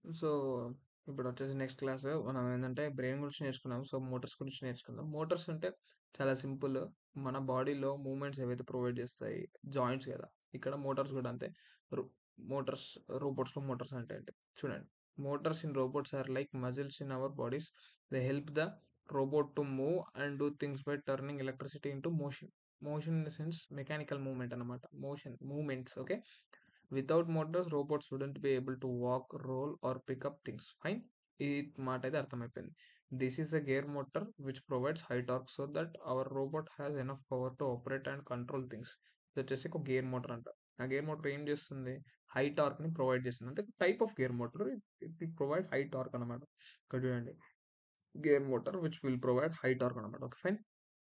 So, ఇప్పుడొచ్చేసి next class మనం ఏందంటే brain గురించి నేర్చుకున్నాం. సో, మోటార్స్ గురించి నేర్చుకుందాం. మోటార్స్ అంటే చాలా సింపుల్. మన బాడీలో మూవ్‌మెంట్స్ ఏవైతే ప్రొవైడ్ చేస్తాయి జాయింట్స్ గదా! ఇక్కడ మోటార్స్ గూడా అంతే. రో మోటార్స్ రోబోట్స్‌లో మోటార్స్ అంటే ఏంటి? చూడండి. Motors in robots are like muscles in our bodies. They help the robot to move and do things by turning electricity into motion. Motion in the sense mechanical movement అన్నమాట. Motion movements okay. Without motors robots wouldn't be able to walk, roll or pick up things. Fine. ఈ మాటైతే అర్థమైపోయింది. This is a gear motor which provides high torque so that our robot has enough power to operate and control things. ఇదొచ్చేసి ఒక gear motor అంట. ఆ gear motor ఏం చేస్తుంది? High టార్క్‌ని provide చేస్తుంది. అంటే type of gear motor. It will provide high torque అన్నమాట. ఇక్కడ చూడండి. Gear motor which will provide high torque అన్నమాట. Okay fine.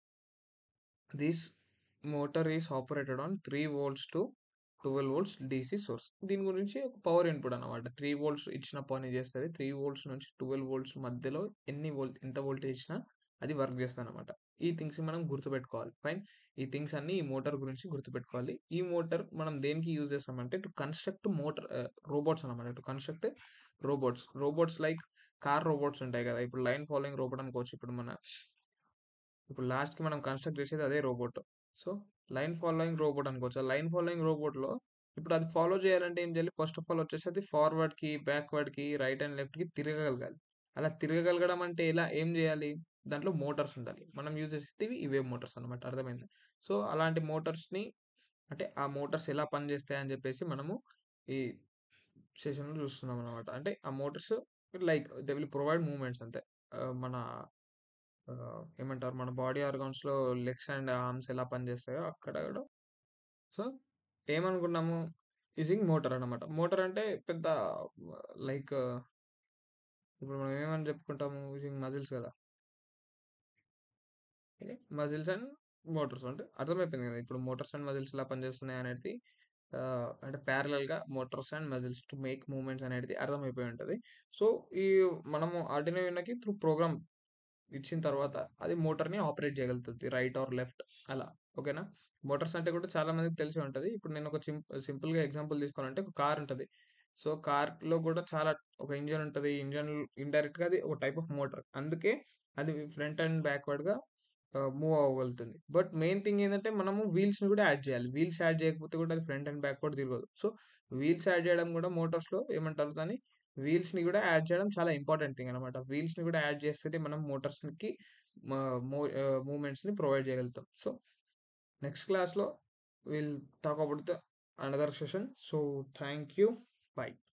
This motor is operated on 3 volts to 12 volts DC source. దీని గురించి ఒక పవర్ ఇన్‌పుట్ అన్నమాట. 3 వోల్ట్స్ ఇచ్చిన పని చేస్తది. 3 వోల్ట్స్ నుంచి 12 వోల్ట్స్ మధ్యలో ఎన్ని వోల్ట్ ఎంత వోల్టేజ్ ఇచ్చినా అది వర్క్ చేస్తదన్నమాట. ఈ థింగ్స్‌ని మనం గుర్తుపెట్టుకోవాలి. ఫైన్. ఈ థింగ్స్ అన్నీ ఈ మోటార్ గురించి గుర్తుపెట్టుకోవాలి. ఈ మోటార్ మనం దేనికి యూజ్ చేస్తామంటే to construct motor ah, robots అన్నమాట. To construct robots. Robots like car robots ఉంటాయి గదా! ఇప్పుడు లైన్ ఫాలోయింగ్ రోబోట్ అనుకోవచ్చు. ఇప్పుడు మన ఇప్పుడు లాస్ట్‌కి మనం కన్‌స్ట్రక్ట్ చేసేది అదే robot. So, line following robot అనుకోవచ్చు. ఆ లైన్ ఫాలోయింగ్ రోబోట్‌లో ఇప్పుడు అది ఫాలో చేయాలంటే ఏం చేయాలి? ఫస్ట్ ఆఫ్ ఆల్ వచ్చేసి అది ఫార్వర్డ్‌కి, బ్యాక్వర్డ్‌కి, రైట్ అండ్ లెఫ్ట్‌కి తిరగగలగాలి. అలా తిరగగలగడం అంటే ఎలా? ఏం చేయాలి? దాంట్లో మోటార్స్ ఉండాలి. మనం యూజ్ చేసేటివి ఇవే మోటార్స్ అన్నమాట. అర్థమైందా? సో, అలాంటి మోటార్స్‌ని అంటే ఆ మోటార్స్ ఎలా పనిచేస్తాయి అని చెప్పేసి మనము ఈ సెషన్‌లో చూస్తున్నాం అన్నమాట. అంటే ఆ motors like they will provide movements అంతే. ఆహ్, మన ఆహ్, ఏమంటారు? మన బాడీ ఆర్గాన్స్‌లో లెగ్స్ అండ్ ఆర్మ్స్ ఎలా పనిచేస్తాయో అక్కడ కూడా సో, ఏమనుకున్నాము? యూజింగ్ మోటార్ అన్నమాట. మోటార్ అంటే పెద్ద లైక్ ఇప్పుడు మనం ఏమని చెప్పుకుంటాము? యూజింగ్ మజిల్స్ గదా! ఓకే. మజిల్స్ అండ్ మోటార్స్ అంటే అర్థమైపోయింది గదా! ఇప్పుడు మోటార్స్ అండ్ మజిల్స్ ఎలా పనిచేస్తున్నాయి అనేది ఆహ్, అంటే ప్యారలెల్‌గా motors and muscles to make movements అనేది అర్థమైపోయి ఉంటది. సో, ఈ మనము ఆర్డినో యూనోకి త్రూ ప్రోగ్రామ్ ఇచ్చిన తర్వాత అది మోటార్‌ని ఆపరేట్ చేయగలుగుతది. రైట్ ఆర్ లెఫ్ట్ అలా. ఓకేనా? మోటార్స్ అంటే కూడా చాలా మందికి తెలిసే ఉంటది. ఇప్పుడు నేను ఒక సింప్ సింపుల్‌గా ఎగ్జాంపుల్ తీసుకోవాలంటే ఒక కార్ ఉంటది. సో, కార్‌లో కూడా చాలా ఒక ఇంజిన్ ఉంటది. ఇంజిన్ ఇండైరెక్ట్‌గా అది ఒక టైప్ ఆఫ్ మోటార్. అందుకే అది ఫ్రంట్ అండ్ బ్యాక్వర్డ్‌గా ఆహ్, మూవ్ అవ్వగలుగుతుంది. బట్ మెయిన్ థింగ్ ఏందంటే మనము వీల్స్‌ని కూడా యాడ్ చేయాలి. వీల్స్ యాడ్ చేయకపోతే కూడా అది ఫ్రంట్ అండ్ బ్యాక్వర్డ్ తిరగదు. సో, వీల్స్ యాడ్ చేయడం కూడా మోటార్స్‌లో ఏమంటారు దాన్ని? వీల్స్‌ని కూడా యాడ్ చేయడం చాలా ఇంపార్టెంట్ థింగ్ అన్నమాట. వీల్స్‌ని కూడా యాడ్ చేస్తేనే మనం మోటార్స్‌కి మ మో ఆహ్, మూవ్‌మెంట్స్‌ని ప్రొవైడ్ చేయగలుగుతాం. సో, నెక్స్ట్ క్లాస్‌లో will talk about the another session. So, thank you. By.